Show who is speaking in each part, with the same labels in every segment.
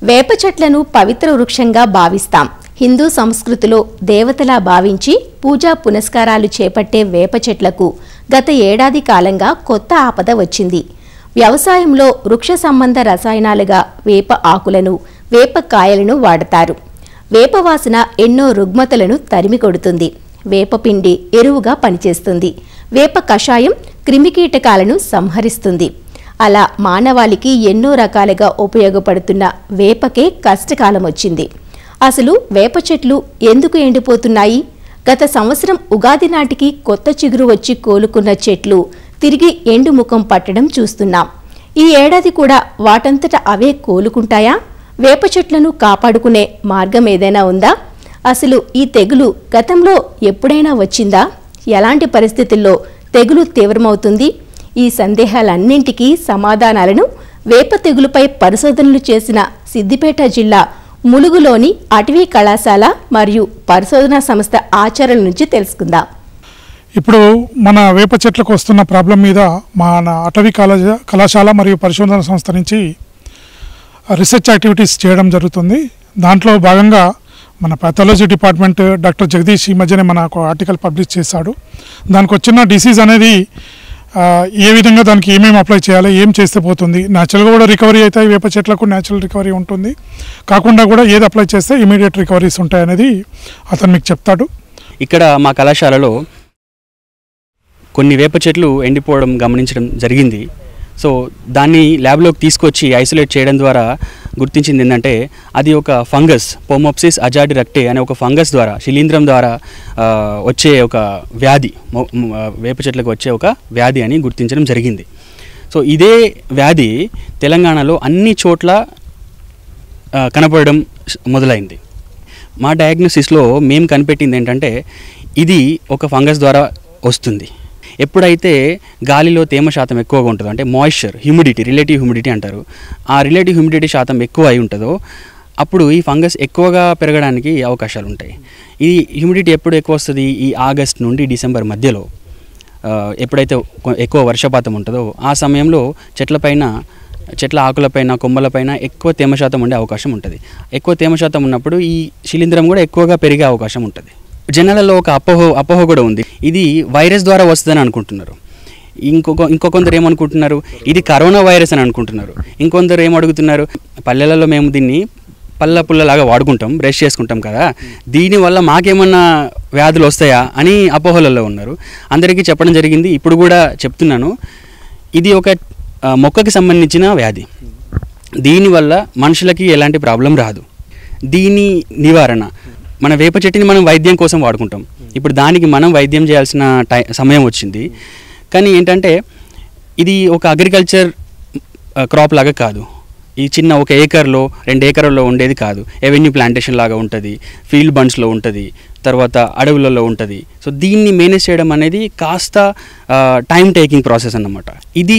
Speaker 1: వేప చెట్లను పవిత్ర వృక్షంగా భావిస్తాం హిందూ సంస్కృతిలో దేవతలా భావించి పూజా పునస్కారాలు చేపట్టే వేప చెట్లకు గత ఏడాది కాలంగా కొత్త ఆపద వచ్చింది వ్యవసాయంలో వృక్ష సంబంధ రసాయనాలుగా వేప ఆకులను వేప కాయలను వాడతారు వేప వాసన ఎన్నో రుగ్మతలను తరిమి కొడుతుంది వేపపిండి ఎరువుగా పనిచేస్తుంది వేప కషాయం క్రిమికీటకాలను సంహరిస్తుంది అలా మానవాళికి ఎన్నో రకాలుగా ఉపయోగపడుతున్న వేపకే కష్టకాలం వచ్చింది అసలు వేప చెట్లు ఎందుకు ఎండిపోతున్నాయి గత సంవత్సరం ఉగాది నాటికి కొత్త చిగురు వచ్చి కోలుకున్న చెట్లు తిరిగి ఎండు ముఖం పట్టడం చూస్తున్నాం ఈ ఏడాది కూడా వాటంతట అవే కోలుకుంటాయా వేప చెట్లను కాపాడుకునే మార్గం ఏదైనా ఉందా అసలు ఈ తెగులు గతంలో ఎప్పుడైనా వచ్చిందా ఎలాంటి పరిస్థితుల్లో తెగులు తీవ్రమవుతుంది ఈ సందేహాలన్నింటికీ సమాధానాలను వేప తెగులుపై పరిశోధనలు చేసిన సిద్దిపేట జిల్లా ములుగులోని అటవీ కళాశాల మరియు పరిశోధనా సంస్థ ఆచార్యుల నుంచి తెలుసుకుందాం
Speaker 2: ఇప్పుడు మన వేప చెట్లకు వస్తున్న ప్రాబ్లం మీద మన అటవీ కళాశ కళాశాల మరియు పరిశోధన సంస్థ నుంచి రీసెర్చ్ యాక్టివిటీస్ చేయడం జరుగుతుంది దాంట్లో భాగంగా మన పాథాలజీ డిపార్ట్మెంట్ డాక్టర్ జగదీష్ ఈ మధ్యనే మనకు ఆర్టికల్ పబ్లిష్ చేశాడు దానికి వచ్చిన డిసీజ్ అనేది ఆ, ఏ విధంగా దానికి ఏమేమి అప్లై చేయాలి ఏం చేస్తే పోతుంది న్యాచురల్గా కూడా రికవరీ అవుతాయి వేప చెట్లకు న్యాచురల్ రికవరీ ఉంటుంది కాకుండా కూడా ఏది అప్లై చేస్తే ఇమీడియట్ రికవరీస్ ఉంటాయి అనేది అతను మీకు చెప్తాడు
Speaker 3: ఇక్కడ మా కళాశాలలో కొన్ని వేప చెట్లు ఎండిపోవడం గమనించడం జరిగింది సో దాన్ని ల్యాబ్లోకి తీసుకొచ్చి ఐసోలేట్ చేయడం ద్వారా గుర్తించింది ఏంటంటే అది ఒక ఫంగస్ పోమోప్సిస్ అజాడి రక్టే అనే ఒక ఫంగస్ ద్వారా శిలీంధ్రం ద్వారా ఆ, వచ్చే ఒక వ్యాధి మొ- మ- ఆ, వేప చెట్లకు వచ్చే ఒక వ్యాధి అని గుర్తించడం జరిగింది సో ఇదే వ్యాధి తెలంగాణలో అన్ని చోట్ల ఆ, కనపడడం స్- మొదలైంది మా డయాగ్నోసిస్లో మేము కనిపెట్టింది ఏంటంటే ఇది ఒక ఫంగస్ ద్వారా వస్తుంది ఎప్పుడైతే గాలిలో తేమ శాతం ఎక్కువగా ఉంటుందో అంటే మాయిశ్చర్ హ్యూమిడిటీ రిలేటివ్ హ్యూమిడిటీ అంటారు ఆ రిలేటివ్ హ్యూమిడిటీ శాతం ఎక్కువ అయి ఉంటుందో అప్పుడు ఈ ఫంగస్ ఎక్కువగా పెరగడానికి అవకాశాలు ఉంటాయి ఈ హ్యూమిడిటీ ఎప్పుడు ఎక్కువ వస్తుంది ఈ ఆగస్ట్ నుండి డిసెంబర్ మధ్యలో ఆ, ఎప్పుడైతే కొ- ఎక్కువ వర్షపాతం ఉంటుందో ఆ సమయంలో చెట్లపైన చెట్ల ఆకులపైన కొమ్మలపైన ఎక్కువ తేమ శాతం ఉండే అవకాశం ఉంటుంది ఎక్కువ తేమ శాతం ఉన్నప్పుడు ఈ శిలీంధ్రం కూడా ఎక్కువగా పెరిగే అవకాశం ఉంటుంది జనాలలో ఒక అపోహ అపోహ కూడా ఉంది ఇది వైరస్ ద్వారా వస్తుందని అనుకుంటున్నారు ఇంకొక ఇంకొకొందరు ఏమనుకుంటున్నారు ఇది కరోనా వైరస్ అని అనుకుంటున్నారు ఇంకొందరు ఏం అడుగుతున్నారు పల్లెలలో మేము దీన్ని పళ్ళ పుల్లలాగా వాడుకుంటాం బ్రష్ చేసుకుంటాం కదా దీనివల్ల మాకేమన్నా వ్యాధులు వస్తాయా అని అపోహలలో ఉన్నారు అందరికీ చెప్పడం జరిగింది ఇప్పుడు కూడా చెప్తున్నాను ఇది ఒక ఆ, మొక్కకి సంబంధించిన వ్యాధి దీనివల్ల మనుషులకి ఎలాంటి ప్రాబ్లం రాదు దీని నివారణ మన వేప చెట్టుని మనం వైద్యం కోసం వాడుకుంటాం ఇప్పుడు దానికి మనం వైద్యం చేయాల్సిన టై సమయం వచ్చింది కానీ ఏంటంటే ఇది ఒక అగ్రికల్చర్ క్రాప్ లాగా కాదు ఈ చిన్న ఒక ఏకర్లో రెండు ఏకర్లో ఉండేది కాదు ఎవెన్యూ ప్లాంటేషన్ లాగా ఉంటుంది ఫీల్డ్ బండ్స్లో ఉంటుంది తర్వాత అడవులలో ఉంటుంది సో దీన్ని మేనేజ్ చేయడం అనేది కాస్త టైం టేకింగ్ ప్రాసెస్ అన్నమాట ఇది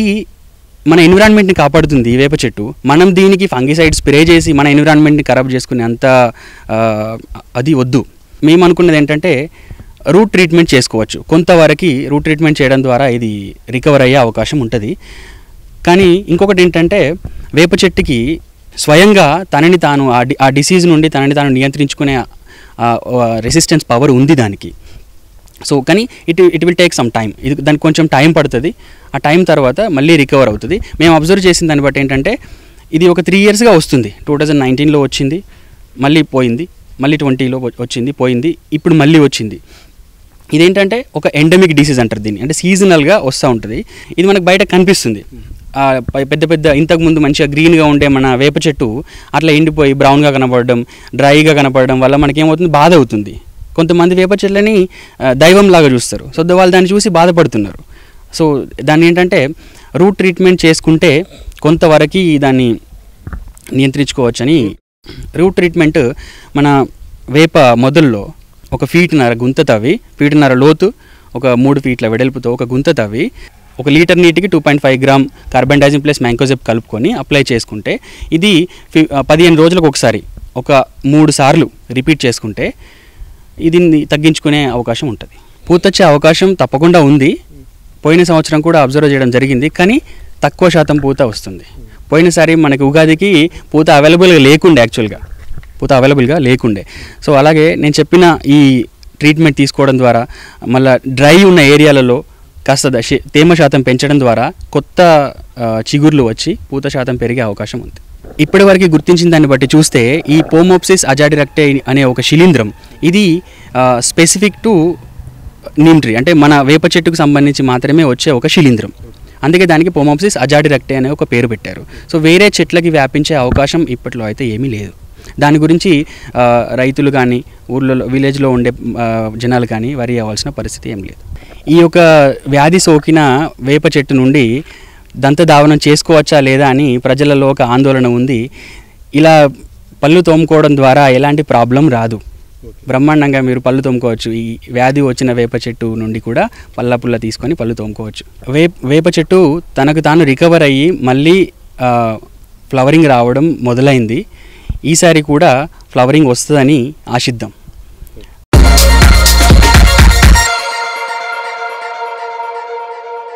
Speaker 3: మన ఎన్విరాన్మెంట్ని కాపాడుతుంది ఈ వేప చెట్టు మనం దీనికి ఫంగిసైడ్ స్ప్రే చేసి మన ఎన్విరాన్మెంట్ని ఖరాబ్ చేసుకునే అంత ఆ, అది వద్దు మేము అనుకున్నది ఏంటంటే రూట్ ట్రీట్మెంట్ చేసుకోవచ్చు కొంతవరకు రూట్ ట్రీట్మెంట్ చేయడం ద్వారా ఇది రికవర్ అయ్యే అవకాశం ఉంటుంది కానీ ఇంకొకటి ఏంటంటే వేప చెట్టుకి స్వయంగా తనని తాను ఆ డి- ఆ డిసీజ్ నుండి తనని తాను నియంత్రించుకునే రెసిస్టెన్స్ పవర్ ఉంది దానికి సో కానీ it it will take some time ఇది దానికి కొంచెం టైం పడుతుంది ఆ టైం తర్వాత మళ్ళీ రికవర్ అవుతుంది మేము అబ్జర్వ్ చేసిన దాన్ని బట్టి ఏంటంటే ఇది ఒక త్రీ ఇయర్స్గా వస్తుంది టూ థౌజండ్ నైన్టీన్లో వచ్చింది మళ్ళీ పోయింది మళ్ళీ ట్వంటీలో వచ్చింది పోయింది ఇప్పుడు మళ్ళీ వచ్చింది ఇదేంటంటే ఒక ఎండమిక్ డిసీజ్ అంటారు దీన్ని అంటే సీజనల్గా వస్తూ ఉంటుంది ఇది మనకు బయట కనిపిస్తుంది ఆ ప- పెద్ద పెద్ద ఇంతకుముందు మంచిగా గ్రీన్గా ఉండే మన వేప చెట్టు అట్లా ఎండిపోయి బ్రౌన్గా కనపడడం డ్రైగా కనపడడం వల్ల మనకి ఏమవుతుంది బాధ అవుతుంది కొంతమంది వేప చెట్లని ఆ, దైవంలాగా చూస్తారు సో ద- వాళ్ళు దాన్ని చూసి బాధపడుతున్నారు సో దాన్ని ఏంటంటే రూట్ ట్రీట్మెంట్ చేసుకుంటే కొంతవరకు దాన్ని నియంత్రించుకోవచ్చని రూట్ ట్రీట్మెంట్ మన వేప మొదల్లో ఒక ఫీట్నర గుంత తవ్వి ఫీట్నర లోతు ఒక మూడు ఫీట్ల వెడల్పుతో ఒక గుంత తవ్వి ఒక లీటర్ నీటికి two point five gram carbendazim plus mancozeb కలుపుకొని అప్లై చేసుకుంటే ఇది ఫి- ఆ, పదిహేను రోజులకు ఒకసారి ఒక మూడు సార్లు రిపీట్ చేసుకుంటే ఇది తగ్గించుకునే అవకాశం ఉంటుంది పూతొచ్చే అవకాశం తప్పకుండా ఉంది పోయిన సంవత్సరం కూడా అబ్జర్వ్ చేయడం జరిగింది కానీ తక్కువ శాతం పూత వస్తుంది పోయినసారి మనకి ఉగాదికి పూత అవైలబుల్గా లేకుండే యాక్చువల్గా పూత అవైలబుల్గా లేకుండే సో అలాగే నేను చెప్పిన ఈ ట్రీట్మెంట్ తీసుకోవడం ద్వారా మళ్ళీ డ్రై ఉన్న ఏరియాలలో కాస్త ద- శే- తేమ శాతం పెంచడం ద్వారా కొత్త ఆ, చిగుర్లు వచ్చి పూత శాతం పెరిగే అవకాశం ఉంది ఇప్పటివరకు గుర్తించిన దాన్ని బట్టి చూస్తే ఈ పోమోప్సిస్ అజాడిరక్టే అనే ఒక శిలీంధ్రం ఇది స్పెసిఫిక్ టు నీమ్ ట్రీ అంటే మన వేప చెట్టుకు సంబంధించి మాత్రమే వచ్చే ఒక శిలీంధ్రం అందుకే దానికి పోమోప్సిస్ అజాడిరక్టే అనే ఒక పేరు పెట్టారు సో వేరే చెట్లకి వ్యాపించే అవకాశం ఇప్పట్లో అయితే ఏమీ లేదు దాని గురించి ఆ, రైతులు కానీ ఊర్లలో విలేజ్లో ఉండే ఆ, జనాలు కానీ వరి అవ్వాల్సిన పరిస్థితి ఏం లేదు ఈ యొక్క వ్యాధి సోకిన వేప చెట్టు నుండి దంత దావనం చేసుకోవచ్చా లేదా అని ప్రజలలో ఒక ఆందోళన ఉంది ఇలా పళ్ళు తోముకోవడం ద్వారా ఎలాంటి ప్రాబ్లం రాదు బ్రహ్మాండంగా మీరు పళ్ళు తోముకోవచ్చు ఈ వ్యాధి వచ్చిన వేప చెట్టు నుండి కూడా పళ్ళ పుల్ల తీసుకొని పళ్ళు తోముకోవచ్చు వే వేప చెట్టు తనకు తాను రికవర్ అయ్యి మళ్ళీ ఆ, ఫ్లవరింగ్ రావడం మొదలైంది ఈసారి కూడా ఫ్లవరింగ్ వస్తుందని ఆశిద్దాం